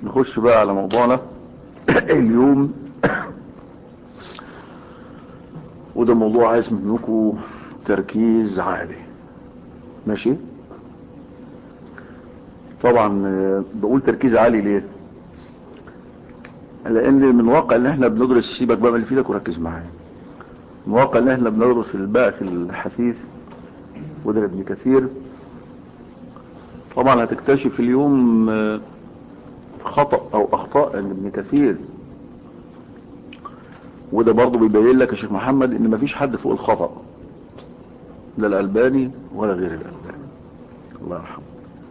نخش بقى على موضوعنا اليوم وده موضوع عايز منكم تركيز عالي ماشي طبعا بقول تركيز عالي ليه لان من واقع ان احنا بندرس سيبك بقى من اللي في ايدك وركز معايا من واقع ان احنا بندرس البعث الحثيث وده ابن كثير طبعا هتكتشف اليوم خطأ او اخطاء عند ابن كثير وده برضه بيبين لك يا شيخ محمد ان مفيش حد فوق الخطأ لا الالباني ولا غير الالباني الله يرحمه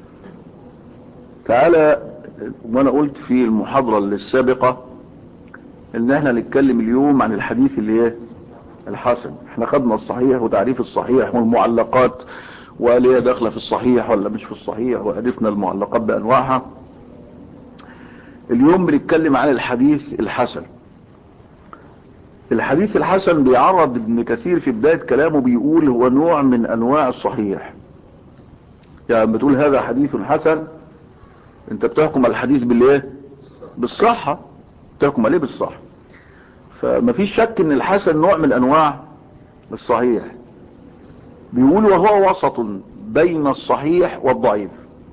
تعالى وانا قلت في المحاضرة السابقة ان احنا نتكلم اليوم عن الحديث اللي ايه الحسن احنا خدنا الصحيح وتعريف الصحيح والمعلقات وقال هي داخله في الصحيح ولا مش في الصحيح وعرفنا المعلقات بانواعها اليوم بنتكلم عن الحديث الحسن الحديث الحسن بيعرض ابن كثير في بداية كلامه بيقول هو نوع من انواع الصحيح يعني بتقول هذا حديث حسن انت بتحكم على الحديث بالايه بالصحة بتحكم عليه بالصحة فمفيش شك ان الحسن نوع من انواع الصحيح بيقول وهو وسط بين الصحيح والضعيف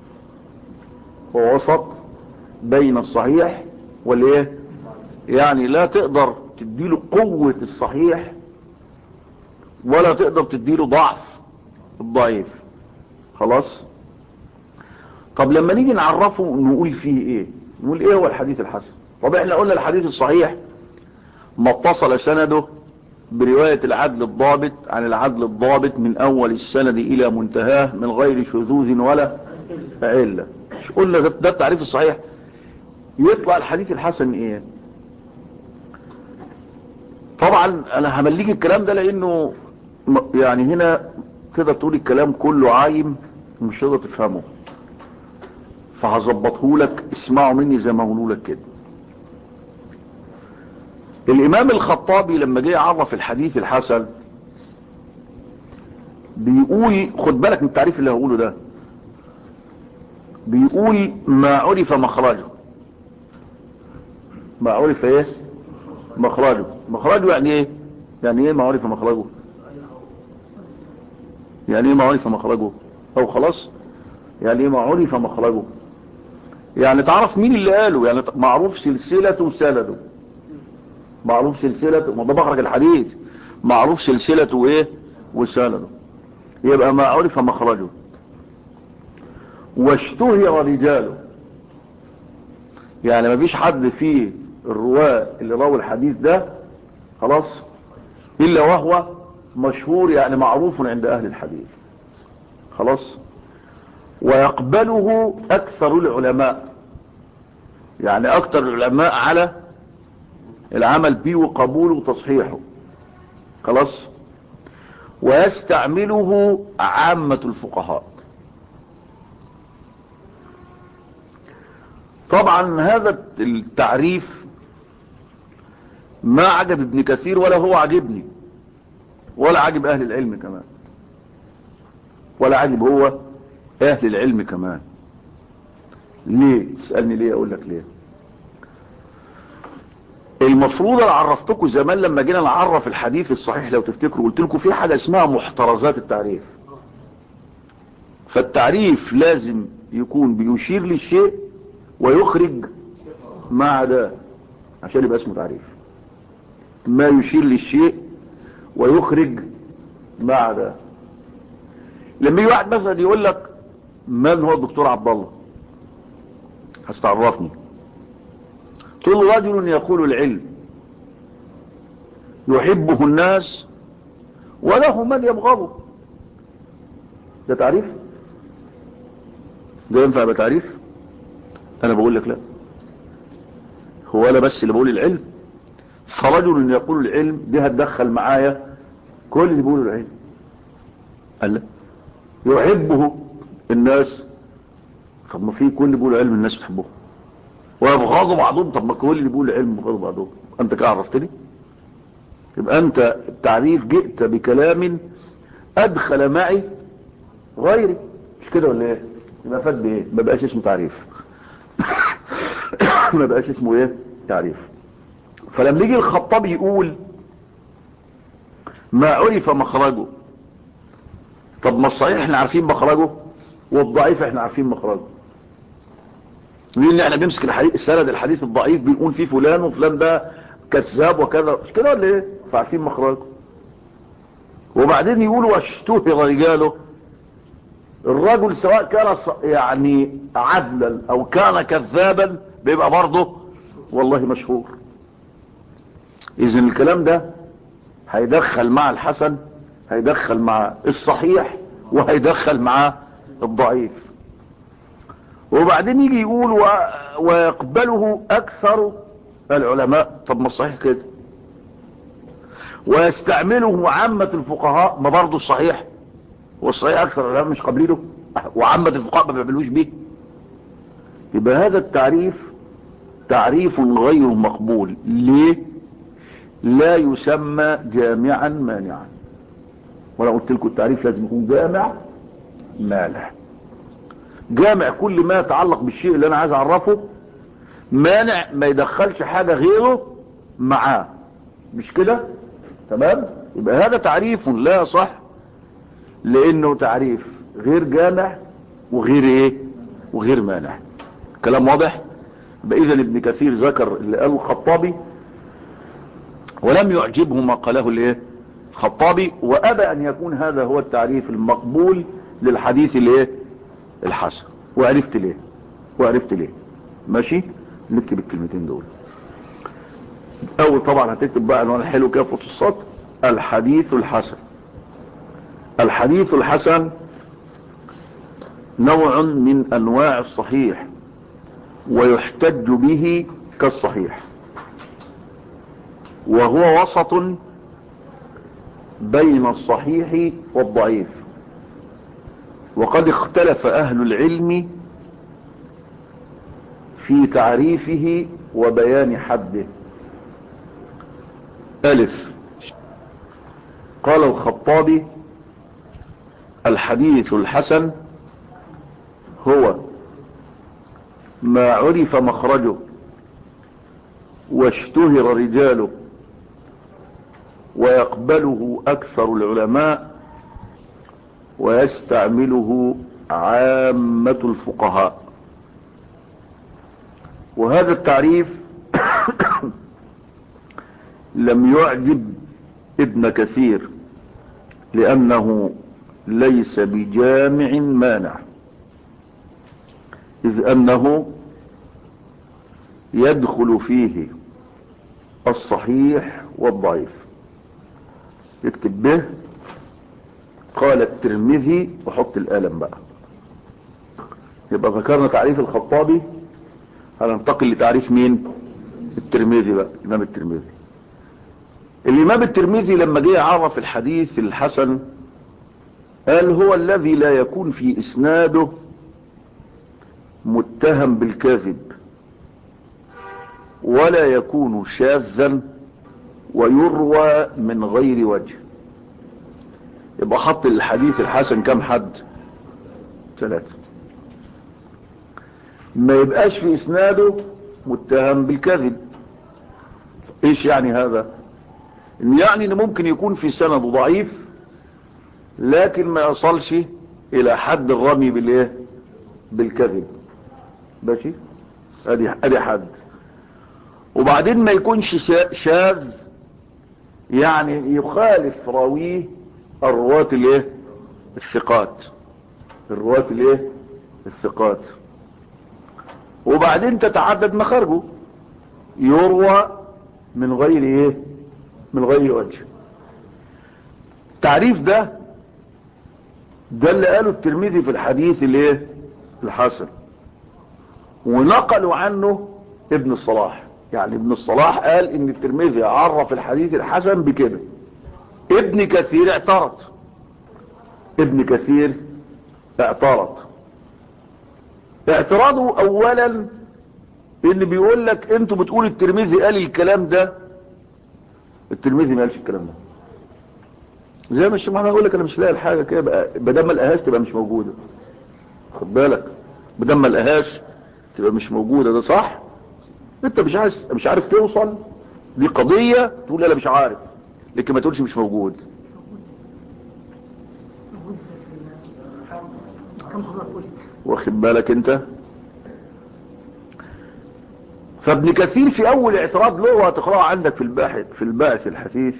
هو وسط بين الصحيح والايه يعني لا تقدر تديله قوة الصحيح ولا تقدر تديله ضعف الضعيف خلاص طب لما نيجي نعرفه نقول فيه ايه نقول ايه هو الحديث الحسن طب احنا قلنا الحديث الصحيح ما اتصل سنده برواية العدل الضابط عن العدل الضابط من اول السند الى منتهاه من غير شذوذ ولا علة مش قلنا ده, ده التعريف الصحيح يطلع الحديث الحسن ايه طبعا انا همليك الكلام ده لانه يعني هنا تقدر تقول الكلام كله عايم مش تقدر تفهمه فهظبطه لك اسمعوا مني زي ما اقوله لك كده الامام الخطابي لما جه يعرف الحديث الحسن بيقول خد بالك من التعريف اللي هقوله ده بيقول ما عرف مخرجه ما عرف ايه مخرجه مخرجه يعني ايه يعني ايه ما عرف مخرجه يعني ايه ما عرف مخرجه او خلاص يعني ايه ما عرف مخرجه يعني تعرف مين اللي قاله يعني معروف سلسلته وسنده معروف سلسلته ما ده مخرج الحديث معروف سلسلته ايه وسنده يبقى ما عرف مخرجه واشتهر رجاله يعني ما فيش حد فيه الرواة اللي راوا الحديث ده خلاص الا وهو مشهور يعني معروف عند اهل الحديث خلاص ويقبله اكثر العلماء يعني اكثر العلماء على العمل به وقبوله وتصحيحه خلاص ويستعمله عامة الفقهاء طبعا هذا التعريف ما عجب ابن كثير ولا هو عجبني ولا عجب اهل العلم كمان ولا عجب هو اهل العلم كمان ليه تسألني ليه اقول لك ليه المفروض انا عرفتكم زمان لما جينا نعرف الحديث الصحيح لو تفتكروا قلت لكم في حاجة اسمها محترزات التعريف فالتعريف لازم يكون بيشير للشيء ويخرج ما عداه عشان يبقى اسمه تعريف ما يشير للشيء ويخرج ما عداه لما يجي واحد مثلا يقول لك من هو الدكتور عبد الله هستعرفني تقول له رجل يقول العلم يحبه الناس وله من يبغضه ده تعريف ده ينفع بتعريف انا بقول لك لا هو انا بس اللي بقول العلم فرجل يقول العلم دي هتدخل معايا كل اللي بيقولوا العلم قال لا يحبه الناس طب ما في كل اللي بيقولوا علم الناس بتحبه ويبغضوا بعضهم طب ما كل اللي بيقولوا علم بيبغضوا بعضهم انت كده عرفتني يبقى انت التعريف جئت بكلام ادخل معي غيري مش كده ولا ايه يبقى فات بايه ما بقاش اسمه تعريف ما بقاش اسمه ايه تعريف فلما يجي الخطابي يقول ما عرف مخرجه طب ما الصحيح احنا عارفين مخرجه والضعيف احنا عارفين مخرجه لان احنا بنمسك الحديث السند الحديث الضعيف بنقول فيه فلان وفلان ده كذاب وكذا مش كده ولا ايه فعارفين مخرجه وبعدين يقولوا واشتهر رجاله الرجل سواء كان يعني عدلا او كان كذابا بيبقى برضه والله مشهور اذا الكلام ده هيدخل مع الحسن هيدخل مع الصحيح وهيدخل مع الضعيف وبعدين يجي يقول و... ويقبله اكثر العلماء طب ما الصحيح كده ويستعمله عامة الفقهاء ما برضه الصحيح والصحيح اكثر العلماء مش قابلينه وعامة الفقهاء ما بيعملوش بيه يبقى هذا التعريف تعريف غير مقبول ليه لا يسمى جامعا مانعا وانا قلت لكم التعريف لازم يكون جامع مانع جامع كل ما يتعلق بالشيء اللي انا عايز اعرفه مانع ما يدخلش حاجة غيره معاه مش كده تمام يبقى هذا تعريف لا صح لانه تعريف غير جامع وغير ايه وغير مانع كلام واضح يبقى اذا ابن كثير ذكر اللي قاله الخطابي ولم يعجبه ما قاله الايه الخطابي وابى ان يكون هذا هو التعريف المقبول للحديث الايه الحسن وعرفت ليه وعرفت ليه ماشي نكتب الكلمتين دول اول طبعا هتكتب بقى عنوان حلو كده في السطر الحديث الحسن الحديث الحسن نوع من انواع الصحيح ويحتج به كالصحيح وهو وسط بين الصحيح والضعيف وقد اختلف اهل العلم في تعريفه وبيان حده الف قال الخطابي الحديث الحسن هو ما عرف مخرجه واشتهر رجاله ويقبله اكثر العلماء ويستعمله عامة الفقهاء وهذا التعريف لم يعجب ابن كثير لأنه ليس بجامع مانع إذ أنه يدخل فيه الصحيح والضعيف يكتب به قال الترمذي وحط القلم بقى يبقى ذكرنا تعريف الخطابي هننتقل لتعريف مين الترمذي بقى الامام الترمذي الامام الترمذي لما جه يعرف الحديث الحسن قال هو الذي لا يكون في اسناده متهم بالكذب ولا يكون شاذا ويروى من غير وجه يبقى حط الحديث الحسن كم حد ثلاثة ما يبقاش في اسناده متهم بالكذب ايش يعني هذا يعني ان ممكن يكون في سند ضعيف لكن ما يصلش الى حد الرمي بالايه بالكذب ماشي ادي ادي حد وبعدين ما يكونش شاذ يعني يخالف راويه الرواة الايه الثقات الرواة الايه الثقات وبعدين تتعدد مخارجه يروى من غير ايه من غير وجه التعريف ده ده اللي قاله الترمذي في الحديث الايه الحسن ونقلوا عنه ابن الصلاح يعني ابن الصلاح قال ان الترمذي عرف الحديث الحسن بكده ابن كثير اعترض ابن كثير اعترض اعتراضه اولا ان بيقول لك انتوا بتقول الترمذي قال الكلام ده الترمذي ما قالش الكلام ده زي ما الشيخ محمد يقول لك انا مش لاقي الحاجه كده بقى بدل ما القاهاش تبقى مش موجوده خد بالك بدل ما القاهاش تبقى مش موجوده ده صح انت مش عايز مش عارف توصل دي قضية تقول انا مش عارف لكن ما تقولش مش موجود كم حضرتك قلت واخد بالك انت فابن كثير في اول اعتراض له وهتقراه عندك في الباحث في الباحث الحثيث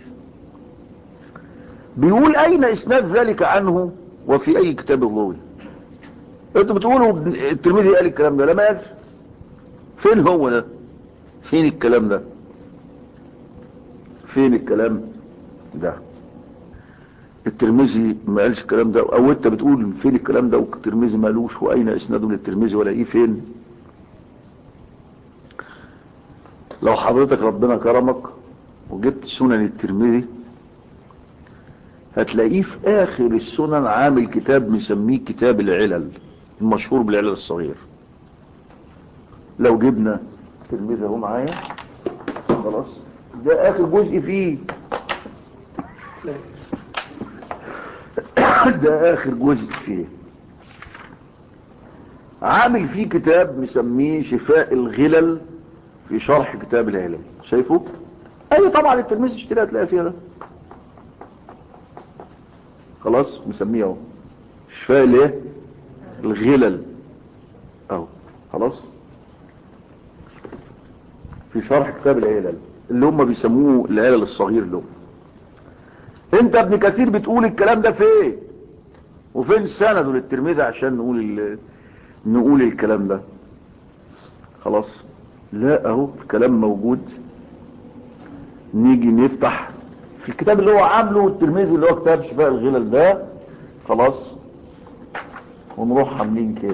بيقول اين اسناد ذلك عنه وفي اي كتاب اللغوي انتوا بتقولوا الترمذي قال الكلام ده لا ما قالش فين هو ده فين الكلام ده فين الكلام ده الترمذي ما قالش الكلام ده او انت بتقول فين الكلام ده والترمذي ما قالوش واين اسناده للترمذي ولا ايه فين لو حضرتك ربنا كرمك وجبت سنن الترمذي هتلاقيه في اخر السنن عامل كتاب مسميه كتاب العلل المشهور بالعلل الصغير لو جبنا الترمذي اهو معايا خلاص ده اخر جزء فيه ده اخر جزء فيه عامل فيه كتاب مسميه شفاء الغلل في شرح كتاب العلل شايفه اي طبعا التلميذ اشتريها تلاقي فيها ده خلاص مسميه اهو شفاء الايه الغلل اهو خلاص في شرح كتاب العلل اللي هم بيسموه العلل الصغير له انت ابن كثير بتقول الكلام ده فين وفين سنده للترمذي عشان نقول ال... نقول الكلام ده خلاص لا اهو الكلام موجود نيجي نفتح في الكتاب اللي هو عامله الترمذي اللي هو كتاب شفاء الغلل ده خلاص ونروح عاملين كده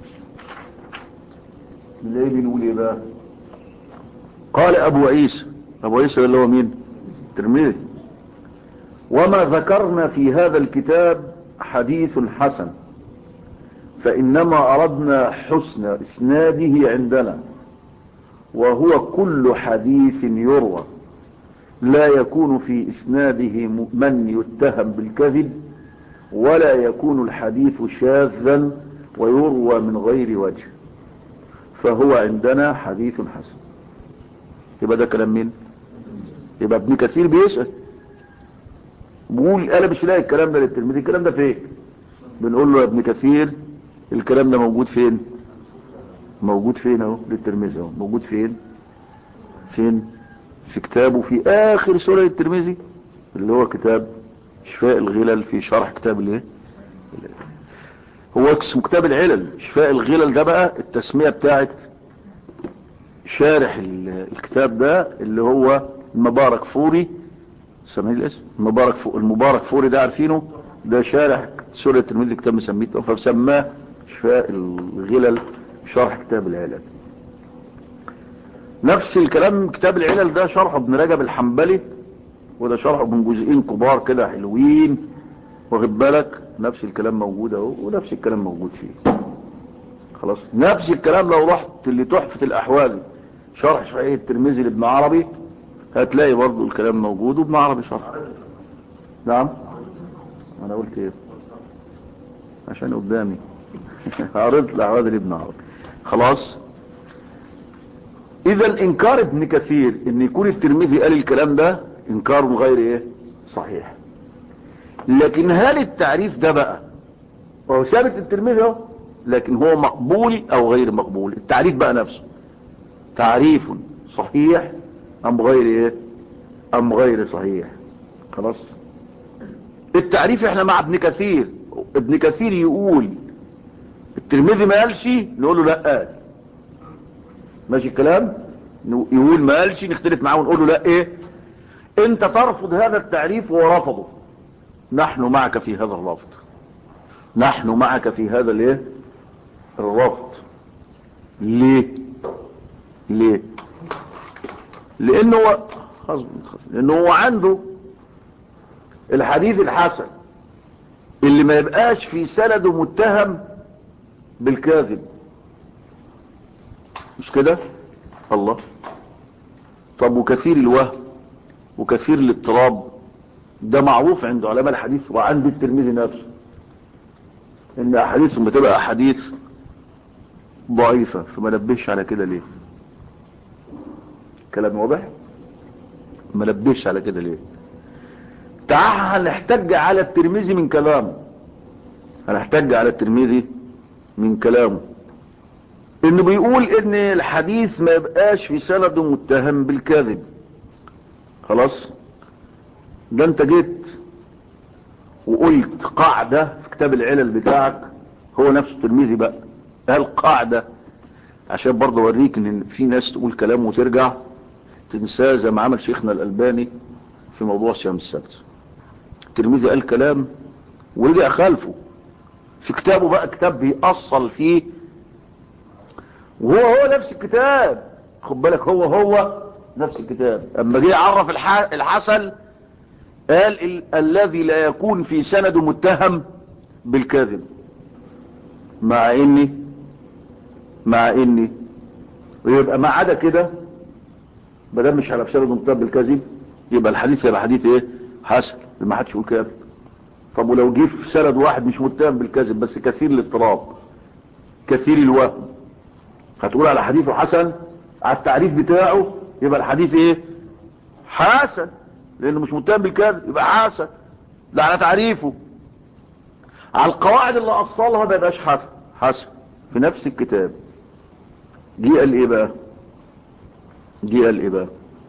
نلاقيه بنقول ايه بقى قال ابو عيسى ابو عيسى اللي هو مين الترمذي وما ذكرنا في هذا الكتاب حديث حسن فإنما أردنا حسن إسناده عندنا وهو كل حديث يروى لا يكون في إسناده من يتهم بالكذب ولا يكون الحديث شاذا ويروى من غير وجه فهو عندنا حديث حسن يبقى ده كلام مين يبقى ابن كثير بيسأل بقول انا مش لاقي الكلام ده للتلميذ الكلام ده فين بنقول له يا ابن كثير الكلام ده موجود فين موجود فين اهو للترمذي اهو موجود فين فين في كتابه في اخر سورة الترمذي اللي هو كتاب شفاء الغلل في شرح كتاب الايه هو اسمه كتاب العلل شفاء الغلل ده بقى التسمية بتاعت شارح الكتاب ده اللي هو المبارك فوري سامعين الاسم المبارك فوري المبارك فوري ده عارفينه ده شارح سورة الترمذي كتاب مسميه فسماه شفاء الغلل شرح كتاب العلل نفس الكلام كتاب العلل ده شرحه ابن رجب الحنبلي وده شرحه من جزئين كبار كده حلوين واخد بالك نفس الكلام موجود اهو ونفس الكلام موجود فيه خلاص نفس الكلام لو رحت لتحفة الاحوال شرح شفعية الترمذي لابن عربي هتلاقي برضو الكلام موجود وابن عربي شرح نعم انا قلت ايه عشان قدامي عرضت الاحوال لابن عربي خلاص اذا انكار ابن كثير ان يكون الترمذي قال الكلام ده انكار غير ايه صحيح لكن هل التعريف ده بقى وهو ثابت الترمذي اهو لكن هو مقبول او غير مقبول التعريف بقى نفسه تعريف صحيح ام غير ايه ام غير صحيح خلاص التعريف احنا مع ابن كثير ابن كثير يقول الترمذي ما قالش نقول له لا قال ماشي الكلام يقول ما قالش نختلف معاه ونقول له لا ايه انت ترفض هذا التعريف وهو رفضه نحن معك في هذا الرفض نحن معك في هذا الايه الرفض ليه ليه لانه هو لانه هو عنده الحديث الحسن اللي ما يبقاش في سنده متهم بالكاذب مش كده الله طب وكثير الوهم وكثير الاضطراب ده معروف عند علماء الحديث وعند الترمذي نفسه ان احاديثهم بتبقى احاديث ضعيفة فما نبهش على كده ليه كلام واضح ما نبهش على كده ليه تعال هنحتج على الترمذي من كلامه هنحتج على الترمذي من كلامه انه بيقول ان الحديث ما يبقاش في سنده متهم بالكذب خلاص ده انت جيت وقلت قاعدة في كتاب العلل بتاعك هو نفس الترمذي بقى قال قاعدة عشان برضه اوريك ان في ناس تقول كلام وترجع تنساه زي ما عمل شيخنا الالباني في موضوع صيام السبت الترمذي قال كلام ورجع خالفه في كتابه بقى كتاب بيأصل فيه وهو هو نفس الكتاب خد بالك هو هو نفس الكتاب اما جه يعرف الحسن قال ال الذي لا يكون في سنده متهم بالكذب مع اني مع اني ويبقى ما عدا كده ما دام مش على في سنده متهم بالكذب يبقى الحديث يبقى حديث ايه حسن ما حدش يقول كذب طب ولو جه في سند واحد مش متهم بالكذب بس كثير الاضطراب كثير الوهم هتقول على حديثه حسن على التعريف بتاعه يبقى الحديث ايه حسن لانه مش متهم بالكذب يبقى حسن لا على تعريفه على القواعد اللي اصلها ما يبقاش حسن حسن في نفس الكتاب جه قال ايه بقى جه قال ايه بقى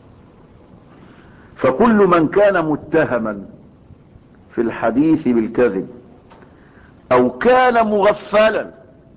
فكل من كان متهما في الحديث بالكذب او كان مغفلا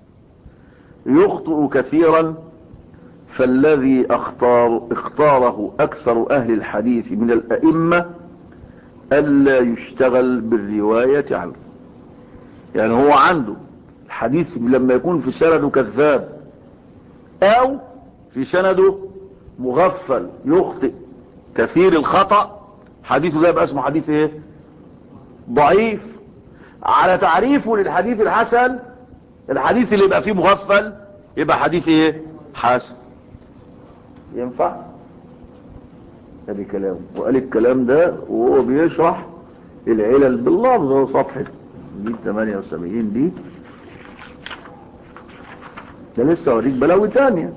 يخطئ كثيرا فالذي اختار اختاره اكثر اهل الحديث من الائمة الا يشتغل بالرواية عنه يعني هو عنده الحديث لما يكون في سنده كذاب او في سنده مغفل يخطئ كثير الخطأ حديثه ده يبقى اسمه حديث ايه ضعيف على تعريفه للحديث الحسن الحديث اللي يبقى فيه مغفل يبقى حديث ايه حسن ينفع ادي كلام وقال الكلام ده وهو بيشرح العلل باللفظ صفحة دي 78 دي ده لسه اوريك بلاوي تانية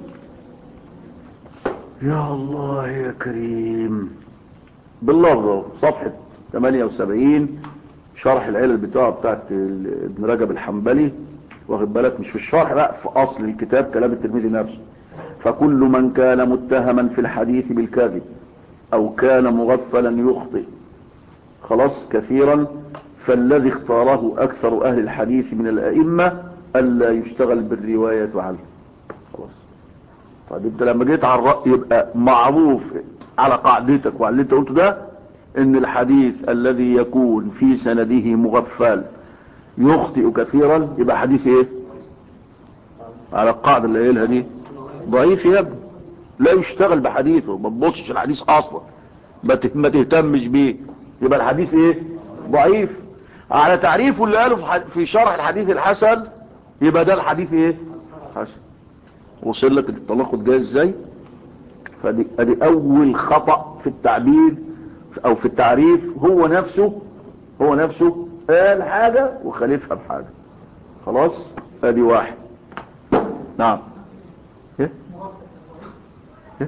يا الله يا كريم باللفظ صفحة 78 شرح العلل بتاعه بتاعت ابن رجب الحنبلي واخد بالك مش في الشرح لا في اصل الكتاب كلام الترمذي نفسه فكل من كان متهما في الحديث بالكذب او كان مغفلا يخطئ خلاص كثيرا فالذي اختاره اكثر اهل الحديث من الائمة الا يشتغل بالرواية عنه خلاص طيب انت لما جيت على الرأي يبقى معروف على قاعدتك وعلى اللي انت قلته ده ان الحديث الذي يكون في سنده مغفل يخطئ كثيرا يبقى حديث ايه على القاعدة اللي قايلها دي ضعيف يا ابني لا يشتغل بحديثه ما تبصش الحديث اصلا ما تهتمش بيه يبقى الحديث ايه ضعيف على تعريفه اللي قاله في شرح الحديث الحسن يبقى ده الحديث ايه حسن وصل لك التناقض جاي ازاي فدي ادي اول خطأ في التعبير او في التعريف هو نفسه هو نفسه قال حاجة وخالفها بحاجة خلاص ادي واحد نعم إيه؟ إيه؟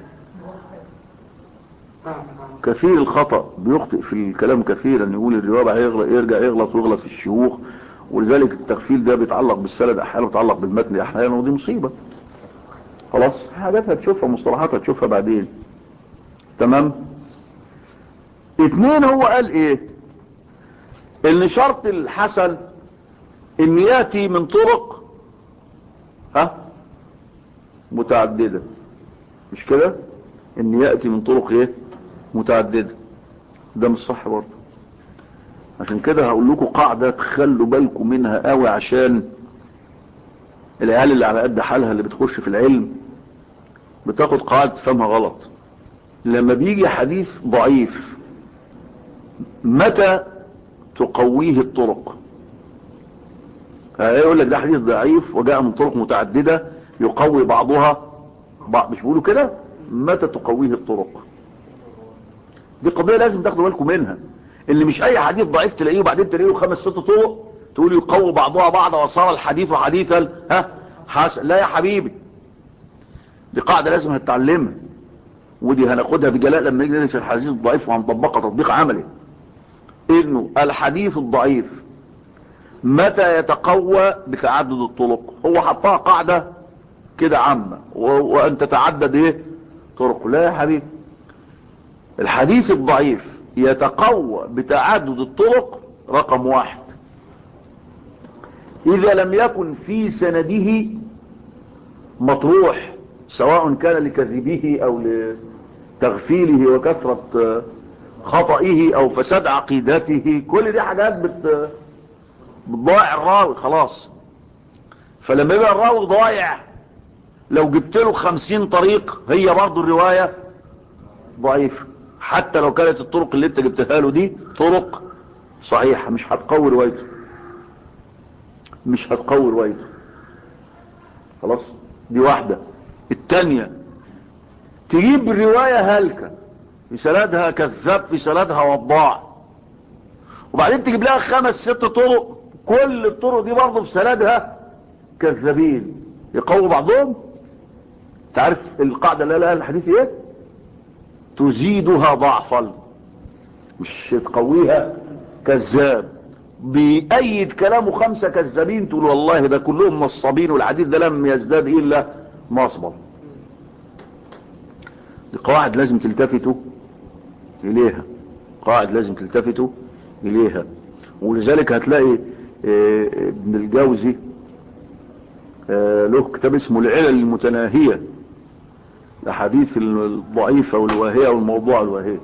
كثير الخطأ بيخطئ في الكلام كثيرا يقول الرواية هيغلط يرجع يغلط ويغلط في الشيوخ ولذلك التغفيل ده بيتعلق بالسند احيانا بيتعلق بالمتن احيانا ودي مصيبة خلاص حاجات هتشوفها مصطلحات هتشوفها بعدين تمام اتنين هو قال ايه ان شرط الحسن ان ياتي من طرق ها متعددة مش كده ان يأتي من طرق ايه متعددة ده مش صح برضه عشان كده هقول لكم قاعدة تخلوا بالكم منها قوي عشان العيال اللي على قد حالها اللي بتخش في العلم بتاخد قاعدة تفهمها غلط لما بيجي حديث ضعيف متى تقويه الطرق يقول لك ده حديث ضعيف وجاء من طرق متعددة يقوي بعضها بعض مش بيقولوا كده متى تقويه الطرق دي قضية لازم تاخدوا بالكم منها اللي مش اي حديث ضعيف تلاقيه وبعدين تلاقيه خمس ست طرق تقول يقوي بعضها بعضا وصار الحديث حديثا ها حسن لا يا حبيبي دي قاعدة لازم هتتعلمها ودي هناخدها بجلاء لما نيجي ندرس الحديث الضعيف وهنطبقها تطبيق عملي انه الحديث الضعيف متى يتقوى بتعدد الطرق هو حطها قاعدة كده عامة وان تتعدد ايه طرق لا يا حبيبي الحديث الضعيف يتقوى بتعدد الطرق رقم واحد اذا لم يكن في سنده مطروح سواء كان لكذبه او لتغفيله وكثرة خطئه او فساد عقيدته كل دي حاجات بت بتضايع الراوي خلاص فلما يبقى الراوي ضايع لو جبت له خمسين طريق هي برضو الرواية ضعيفة حتى لو كانت الطرق اللي انت جبتها له دي طرق صحيحة مش هتقوي روايته مش هتقوي روايته خلاص دي واحدة التانية تجيب الرواية هلكة في سندها كذاب في سندها وضاع وبعدين تجيب لها خمس ست طرق كل الطرق دي برضه في سندها كذابين يقوي بعضهم تعرف القاعدة اللي لها الحديث ايه تزيدها ضعفا مش تقويها كذاب بأيد كلامه خمسة كذابين تقول والله ده كلهم نصابين والحديث ده لم يزداد إلا نصبا دي قواعد لازم تلتفتوا إليها قواعد لازم تلتفتوا إليها ولذلك هتلاقي اه ابن الجوزي اه له كتاب اسمه العلل المتناهية الحديث الضعيفة والواهية والموضوع الواهية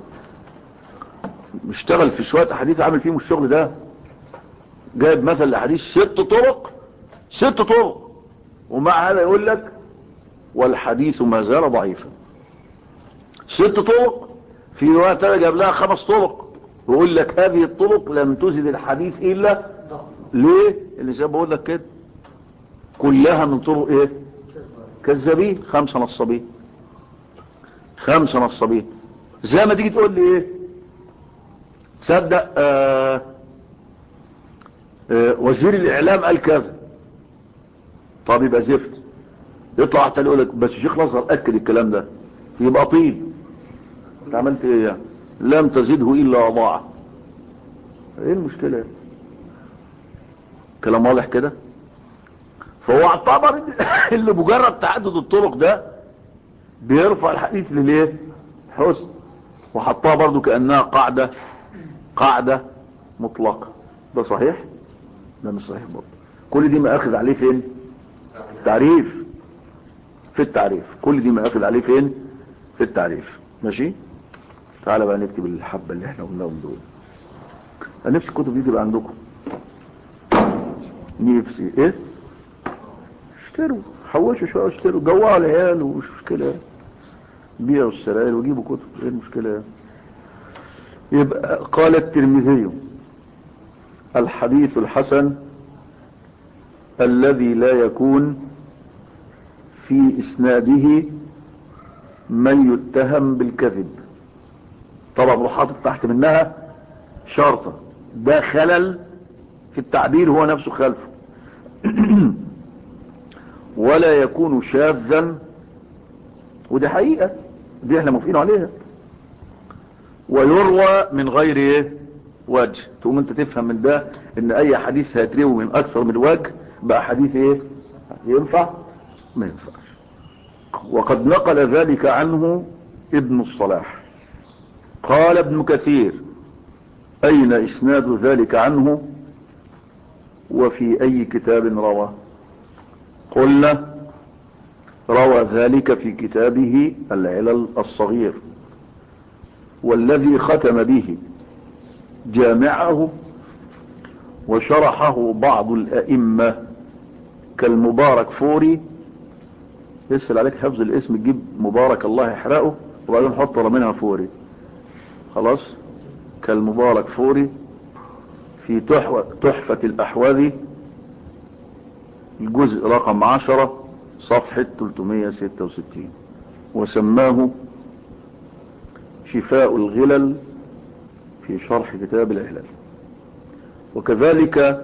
مشتغل في شوية حديث عامل فيهم الشغل ده جايب مثل لحديث ست طرق ست طرق ومع هذا يقول لك والحديث ما زال ضعيفا ست طرق في رواية تانية جاب لها خمس طرق ويقول لك هذه الطرق لم تزد الحديث إلا ليه اللي زي بقول لك كده كلها من طرق ايه كذابين خمسة نصابين خمسة نصابين زي ما تيجي تقول لي ايه تصدق آه آه وزير الاعلام قال كذا طب يبقى زفت يطلع حتى يقول لك بس الشيخ الازهر اكد الكلام ده يبقى طيب انت عملت ايه يعني لم تزده الا اضاعه ايه المشكله كلام واضح كده فهو اعتبر اللي مجرد تعدد الطرق ده بيرفع الحديث لليه حسن وحطها برضو كأنها قاعدة قاعدة مطلقة ده صحيح ده مش صحيح برضو كل دي ما اخذ عليه فين التعريف في التعريف كل دي ما اخذ عليه فين في التعريف ماشي تعالى بقى نكتب الحبة اللي احنا قلناهم دول انا نفسي الكتب دي تبقى عندكم نفسي ايه اشتروا حوشوا شوية اشتروا جوعوا العيال ومش مشكلة بيعوا السرائر وجيبوا كتب ايه المشكلة يبقى قال الترمذي الحديث الحسن الذي لا يكون في اسناده من يتهم بالكذب طبعا روح حاطط تحت منها شرطة ده خلل في التعبير هو نفسه خلفه ولا يكون شاذا ودي حقيقة دي احنا موافقين عليها ويروى من غير ايه وجه تقوم انت تفهم من ده ان اي حديث هيتروي من اكثر من وجه بقى حديث ايه ينفع ما ينفعش وقد نقل ذلك عنه ابن الصلاح قال ابن كثير اين اسناد ذلك عنه وفي اي كتاب روى قلنا روى ذلك في كتابه العلل الصغير والذي ختم به جامعه وشرحه بعض الأئمة كالمبارك فوري يسأل عليك حفظ الاسم تجيب مبارك الله يحرقه وبعدين حط منها فوري خلاص كالمبارك فوري في تحفة الأحواذي الجزء رقم عشرة صفحة 366 وسماه شفاء الغلل في شرح كتاب العلل وكذلك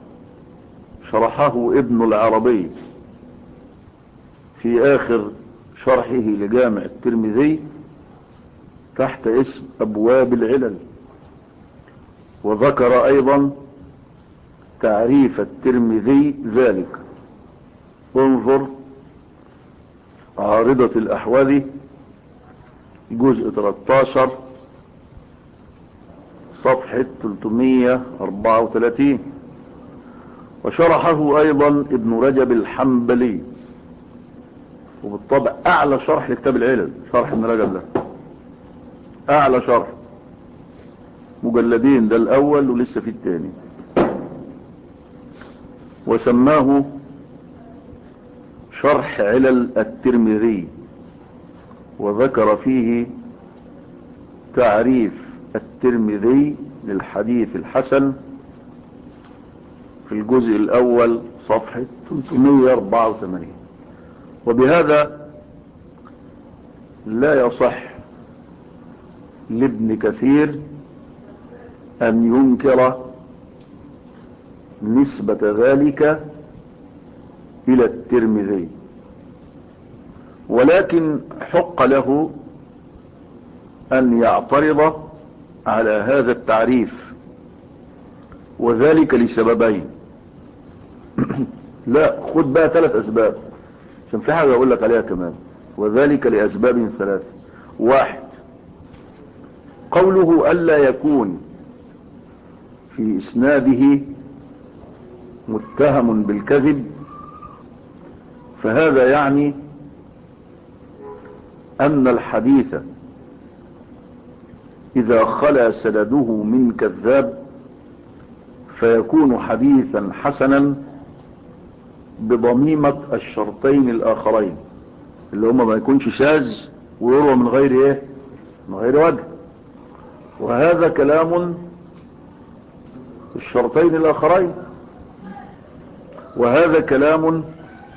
شرحه ابن العربي في آخر شرحه لجامع الترمذي تحت اسم أبواب العلل وذكر أيضا تعريف الترمذي ذلك انظر عارضة الأحوذي جزء 13 صفحة 334 وشرحه أيضا ابن رجب الحنبلي وبالطبع أعلى شرح لكتاب العلل شرح ابن رجب ده أعلى شرح مجلدين ده الأول ولسه في الثاني وسماه شرح علل الترمذي وذكر فيه تعريف الترمذي للحديث الحسن في الجزء الأول صفحة 384 وبهذا لا يصح لابن كثير أن ينكر نسبة ذلك إلى الترمذي ولكن حق له أن يعترض على هذا التعريف وذلك لسببين لا خد بقى ثلاث أسباب عشان في حاجة أقول لك عليها كمان وذلك لأسباب ثلاثة واحد قوله ألا يكون في إسناده متهم بالكذب فهذا يعني أن الحديث إذا خلا سنده من كذاب فيكون حديثا حسنا بضميمة الشرطين الآخرين اللي هما ما يكونش شاذ ويروى من غير ايه من غير وجه وهذا كلام الشرطين الآخرين وهذا كلام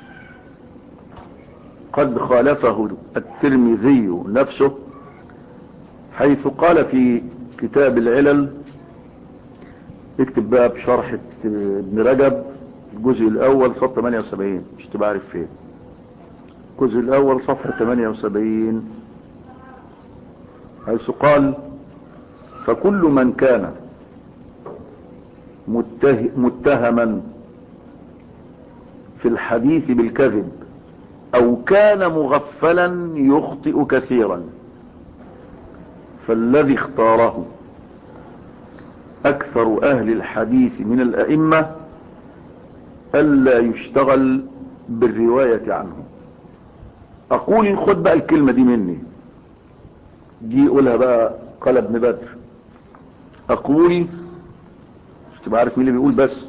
قد خالفه الترمذي نفسه حيث قال في كتاب العلل اكتب بقى بشرح ابن رجب الجزء الاول صفحة 78 مش تبقى عارف فين الجزء الاول صفحة 78 حيث قال فكل من كان متهما في الحديث بالكذب او كان مغفلا يخطئ كثيرا فالذي اختاره اكثر اهل الحديث من الائمة الا يشتغل بالرواية عنه اقول خد بقى الكلمة دي مني دي يقولها بقى قال ابن بدر اقول مش تبقى عارف مين اللي بيقول بس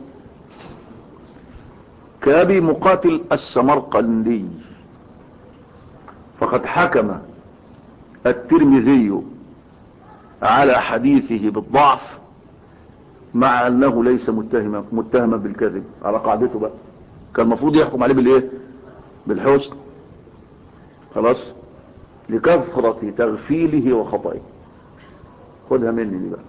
كابي مقاتل السمرقندي فقد حكم الترمذي على حديثه بالضعف مع انه ليس متهما متهما بالكذب على قاعدته بقى كان المفروض يحكم عليه بالايه بالحسن خلاص لكثرة تغفيله وخطئه خدها مني دي بقى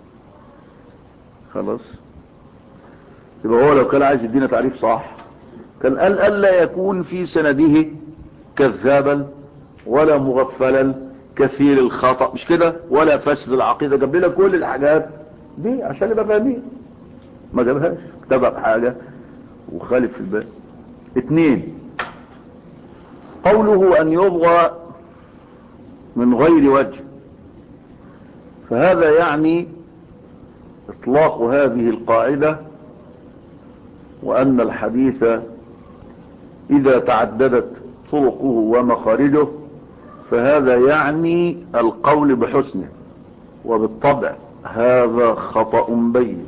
خلاص يبقى هو لو كان عايز يدينا تعريف صح كان قال ألا يكون في سنده كذابا ولا مغفلا كثير الخطأ مش كده ولا فسد العقيدة جاب لنا كل الحاجات دي عشان نبقى فاهمين ما جابهاش اكتفى بحاجة وخالف في الباب اتنين قوله ان يبغى من غير وجه فهذا يعني اطلاق هذه القاعدة وان الحديث اذا تعددت طرقه ومخارجه فهذا يعني القول بحسنه وبالطبع هذا خطأ بين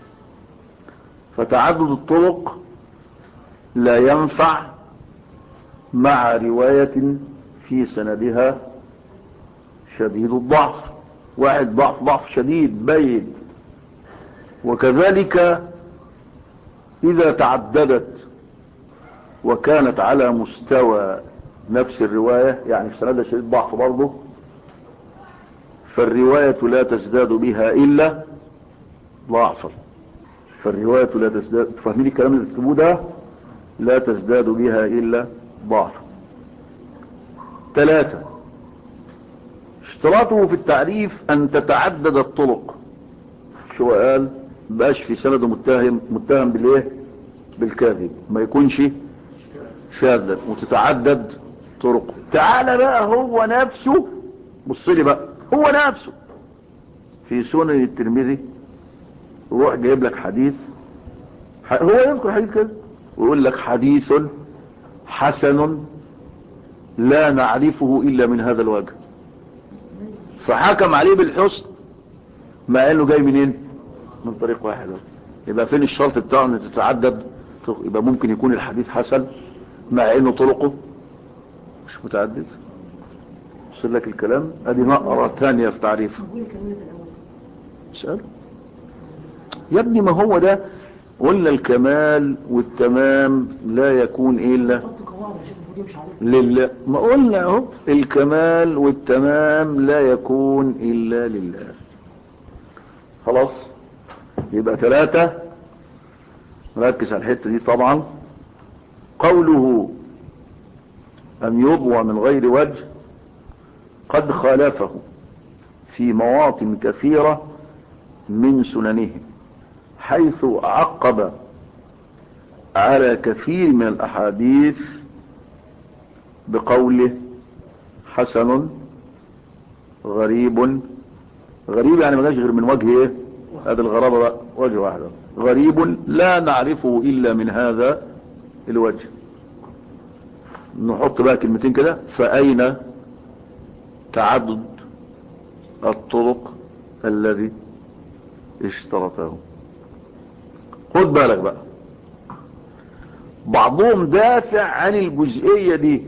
فتعدد الطرق لا ينفع مع رواية في سندها شديد الضعف واحد ضعف ضعف شديد بين وكذلك إذا تعددت وكانت على مستوى نفس الرواية يعني في سندها شديد ضعف برضه فالرواية لا تزداد بها إلا ضعفا فالرواية لا تزداد تفهمين الكلام اللي تكتبوه ده لا تزداد بها إلا ضعفا ثلاثة اشتراطه في التعريف ان تتعدد الطرق شو قال بقاش في سنده متهم متهم بالايه بالكاذب ما يكونش شاذا وتتعدد طرق تعالى بقى هو نفسه بص لي بقى هو نفسه في سنن الترمذي روح جايب لك حديث هو يذكر حديث كده ويقول لك حديث حسن لا نعرفه الا من هذا الوجه فحكم عليه بالحسن مع انه جاي منين من طريق واحد يبقى فين الشرط بتاعه ان تتعدد يبقى ممكن يكون الحديث حسن مع انه طرقه مش متعدد وصل لك الكلام ادي نقرة تانية في تعريفه اسأل يا ابني ما هو ده قلنا الكمال والتمام لا يكون الا لله ما قلنا اهو الكمال والتمام لا يكون الا لله خلاص يبقى ثلاثة ركز على الحتة دي طبعا قوله ان يضوى من غير وجه قد خالفه في مواطن كثيرة من سننه حيث عقب على كثير من الاحاديث بقوله حسن غريب غريب يعني ما جاش غير من وجه ايه هذا الغرابة بقى وجه واحد غريب لا نعرفه الا من هذا الوجه نحط بقى كلمتين كده فاين تعدد الطرق الذي اشترطه خد بالك بقى بعضهم دافع عن الجزئية دي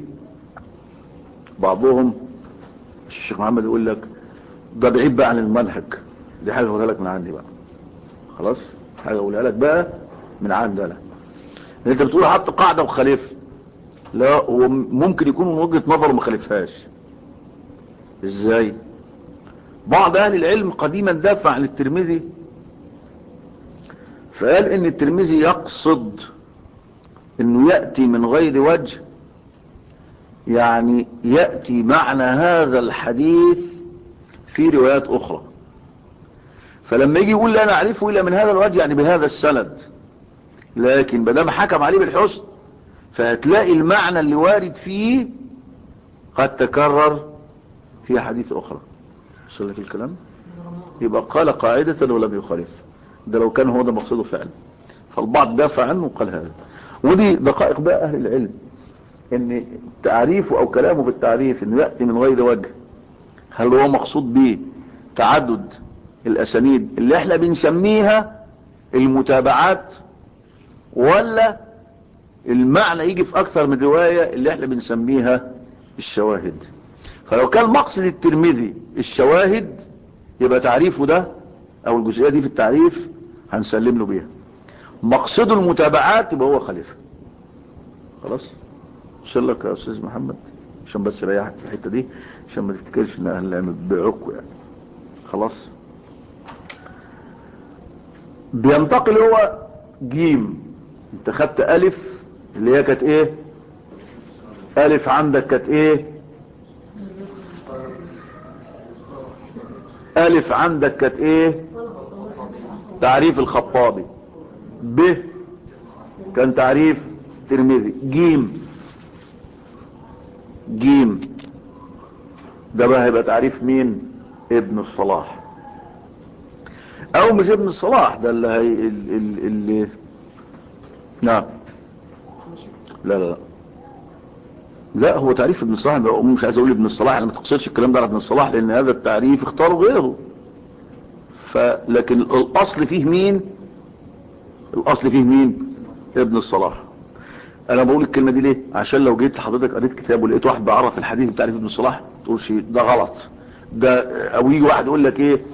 بعضهم الشيخ محمد يقول لك ده بعيد بقى عن المنهج دي حاجة اقولها لك من عندي بقى خلاص حاجة اقولها لك بقى من عندي انا انت بتقول حط قاعدة وخالف لا هو ممكن يكون من وجهة نظر ما خالفهاش ازاي بعض اهل العلم قديما دافع عن الترمذي فقال ان الترمذي يقصد انه يأتي من غير وجه يعني يأتي معنى هذا الحديث في روايات اخرى فلما يجي يقول لا نعرفه الا من هذا الوجه يعني بهذا السند لكن مادام حكم عليه بالحسن فهتلاقي المعنى اللي وارد فيه قد تكرر في حديث اخرى وصل لك الكلام يبقى قال قاعدة ولم يخالف ده لو كان هو ده مقصده فعلا فالبعض دافع عنه وقال هذا ودي دقائق بقى اهل العلم ان تعريفه او كلامه في التعريف انه يأتي من غير وجه هل هو مقصود به تعدد الاسانيد اللي احنا بنسميها المتابعات ولا المعنى يجي في اكثر من رواية اللي احنا بنسميها الشواهد فلو كان مقصد الترمذي الشواهد يبقى تعريفه ده او الجزئية دي في التعريف هنسلم له بيها مقصده المتابعات يبقى هو خليفة خلاص وصل لك يا استاذ محمد عشان بس ريحك في الحتة دي عشان ما تفتكرش ان اهل العلم بيعكوا يعني خلاص بينتقل هو جيم انت خدت الف اللي هي كانت ايه الف عندك كانت ايه الف عندك كانت ايه تعريف الخطابي ب كان تعريف ترمذي جيم جيم ده بقى هيبقى تعريف مين ابن الصلاح او مش ابن الصلاح ده اللي هي اللي, اللي نعم لا لا لا لا هو تعريف ابن الصلاح مش عايز اقول ابن الصلاح انا ما تقصدش الكلام ده على ابن الصلاح لان هذا التعريف اختاره غيره فلكن الاصل فيه مين الاصل فيه مين ابن الصلاح انا بقول الكلمه دي ليه عشان لو جيت لحضرتك قريت كتاب ولقيت واحد بيعرف الحديث بتعريف ابن الصلاح تقولش ده غلط ده او يجي واحد يقول لك ايه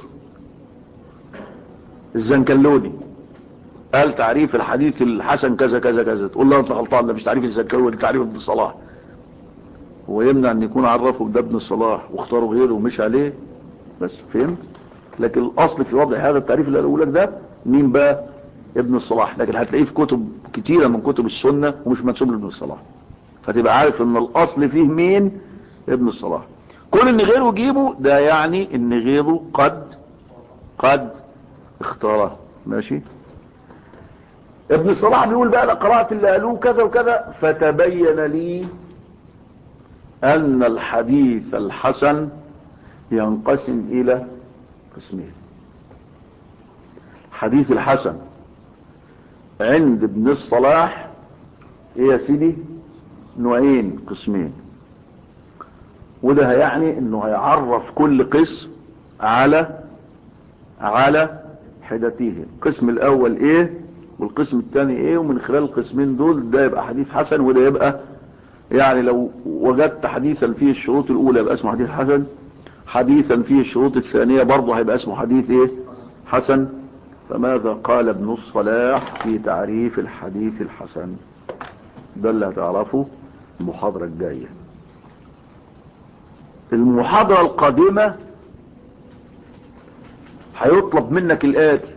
الزنكلوني قال تعريف الحديث الحسن كذا كذا كذا تقول له انت غلطان ده مش تعريف الزنكلوني ده تعريف ابن الصلاح ويمنع ان يكون عرفه ده ابن الصلاح واختاروا غيره ومش عليه بس فهمت لكن الاصل في وضع هذا التعريف اللي اقول لك ده مين بقى ابن الصلاح لكن هتلاقيه في كتب كتيرة من كتب السنة ومش منسوب لابن الصلاح فتبقى عارف ان الاصل فيه مين ابن الصلاح كون ان غيره يجيبه ده يعني ان غيره قد قد اختاره ماشي ابن الصلاح بيقول بقى انا قرأت اللي قالوه كذا وكذا فتبين لي ان الحديث الحسن ينقسم الى قسمين حديث الحسن عند ابن الصلاح ايه يا سيدي نوعين قسمين وده هيعني انه هيعرف كل قسم على على حدته القسم الاول ايه والقسم الثاني ايه ومن خلال القسمين دول ده يبقى حديث حسن وده يبقى يعني لو وجدت حديثا فيه الشروط الاولى يبقى اسمه حديث حسن حديثا فيه الشروط الثانية برضه هيبقى اسمه حديث ايه حسن فماذا قال ابن الصلاح في تعريف الحديث الحسن ده اللي هتعرفه المحاضرة الجاية المحاضرة القادمة هيطلب منك الآتي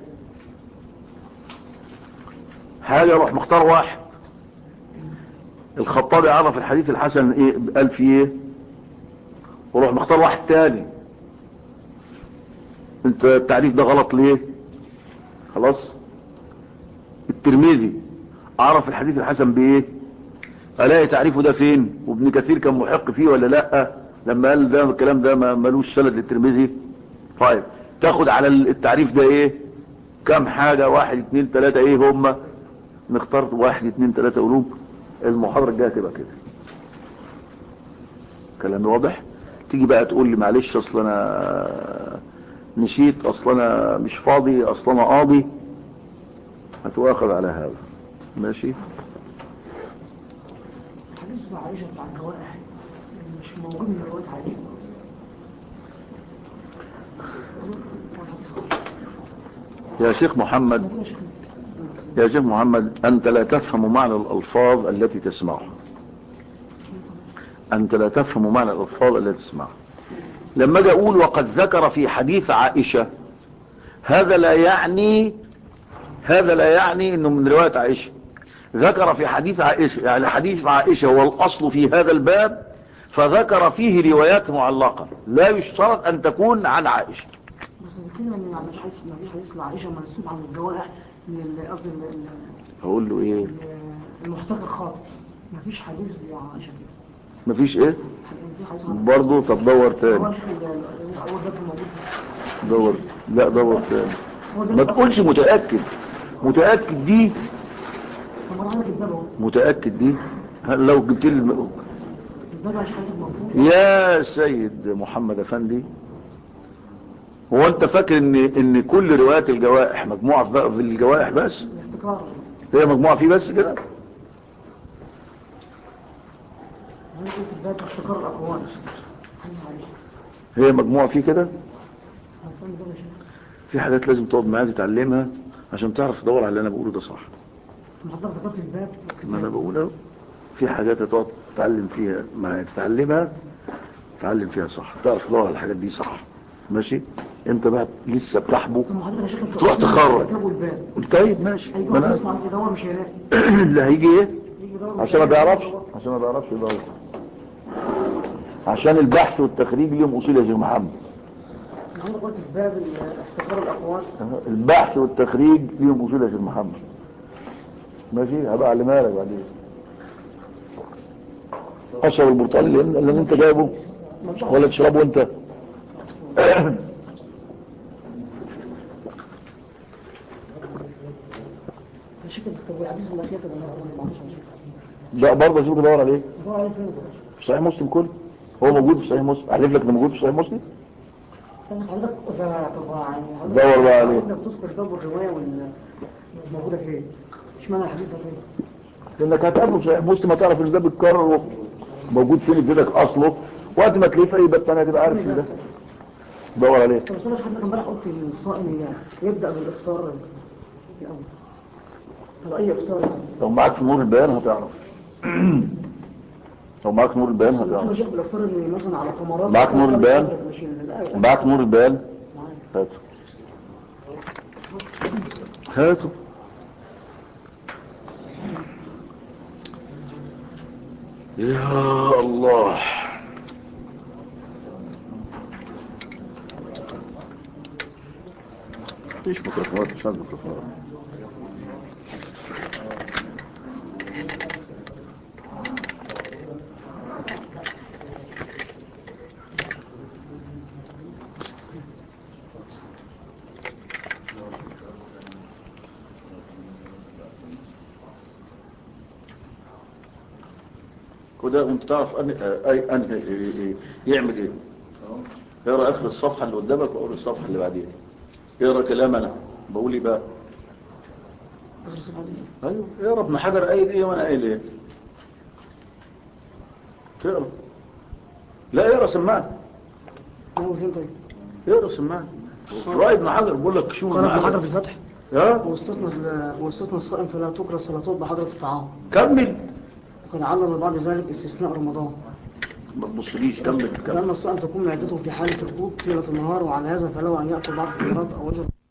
حاجة روح مختار واحد الخطابي عرف الحديث الحسن ايه قال فيه ايه وروح مختار واحد تاني انت التعريف ده غلط ليه خلاص الترمذي عرف الحديث الحسن بايه الاقي تعريفه ده فين وابن كثير كان محق فيه ولا لا لما قال ده الكلام ده ما ملوش سند للترمذي طيب تاخد على التعريف ده ايه كم حاجة واحد اتنين تلاتة ايه هم نختار واحد اتنين تلاتة قلوب المحاضرة الجاية تبقى كده كلامي واضح تيجي بقى تقول لي معلش اصل انا نسيت اصل انا مش فاضي اصل انا قاضي هتواخذ على هذا ماشي الحديث بتاع عائشة بتاع الجوائح مش موجود من رواية عائشة يا شيخ محمد موجود يا شيخ يا شيخ محمد أنت لا تفهم معنى الألفاظ التي تسمعها أنت لا تفهم معنى الألفاظ التي تسمعها لما أجي أقول وقد ذكر في حديث عائشة هذا لا يعني هذا لا يعني أنه من رواية عائشة ذكر في حديث عائشة يعني حديث عائشة هو الأصل في هذا الباب فذكر فيه روايات معلقة لا يشترط أن تكون عن عائشة بس الكلمة ان يعني حديث ان في حديث لعائشة منسوب عن الجوائح من ال- قصدي ال- ال- هقول له إيه ال- المحتكر خاطئ مفيش حديث بتاع عائشة كده مفيش إيه في حديث عن برضه طب دور تاني هو شوف ال- ال- هو ده كان موجود دور لا دور تاني هو ده ما الأصل. تقولش متأكد متأكد دي طب انا عندك الباب اهو متأكد دي هل لو جبت لي الم- الباب عشان حضرتك مفهوم يا سيد محمد افندي هو انت فاكر ان ان كل روايات الجوائح مجموعة في في الجوائح بس الاحتكار هي مجموعة فيه بس كده انا قلت الباب احتكار الاقوال حديث عائشة هي مجموعة فيه كده هتفهم الباب يا شيخ في حاجات لازم تقعد معايا تتعلمها عشان تعرف تدور على اللي انا بقوله ده صح ما حضرتك ذكرت الباب ما انا بقوله في حاجات هتقعد تتعلم فيها معايا تتعلمها تتعلم فيها صح تعرف تدور على الحاجات دي صح ماشي انت بقى لسه بتحبو طب ما حضرتك يا شيخ انت تروح قلت تخرج. الكتاب والباب طيب ماشي هيجي ما واحد أنا- يسمع يدور مش هيلاقي اللي هيجي ايه يجي يدور مش عشان ما هيلاقي. بيعرفش عشان ما بيعرفش يدور عشان البحث والتخريج ليهم اصول يا شيخ محمد انا قلت في باب احتكار الاقوال البحث والتخريج ليهم اصول يا شيخ محمد ماشي هبقى اعلمها لك بعدين اشرب البرتقال اللي, اللي انت جايبه ولا تشربه انت يا شيخ طب والحديث الاخير ده انا 14 يا شيخ ده برضه اشوف ادور عليه دور عليه فين يا شيخ؟ في صحيح مسلم كله هو موجود في صحيح مسلم احلف لك انه موجود في صحيح مسلم طب بس حضرتك اذا طب يعني حضرتك دور بقى عليه. انت بتذكر باب الروايه وال موجوده فين؟ اشمعنى الحديث ده فين؟ لانك هتقابله في صحيح مسلم هتعرف ان ده بيتكرر موجود فين اديتك اصله وقت ما تلاقيه في اي باب تاني هتبقى عارف ان ده دور عليه طب بس انا حضرتك امبارح قلت ان الصائم يبدا بالافطار الاول طب اي افطار يعني؟ لو معاك في نور البيان هتعرف لو معاك نور البيان قلت له هتعرف شيخ بالافطار اللي مثلا على ثمرات معاك نور البيان؟ مش الآية. معاك نور البيان معايا. هاته هاته يا الله مفيش ميكروفونات مش عايز ميكروفونات وده وانت تعرف أن أي أن يعمل ايه اقرا اخر الصفحه اللي قدامك واقرا الصفحه اللي بعديها اقرا كلام انا بقول ايه بقى آخر صفحة دي ايوه اقرا ابن حجر قايل ايه وانا قايل ايه تقرا لا اقرا سمعني هو فين طيب اقرا سمعني راي ابن حجر بقول لك شو قال ابن ابن حجر في الفتح ها واستثنى ال- واستثنى الصائم فلا تكره صلاته بحضرة الطعام كمل وقد علل بعد ذلك استثناء رمضان ما تبصليش كمل كمل لأن الصائم تكون معدته في حالة ركود طيلة النهار وعلى هذا فله أن يأكل بعض الخيرات أو وجه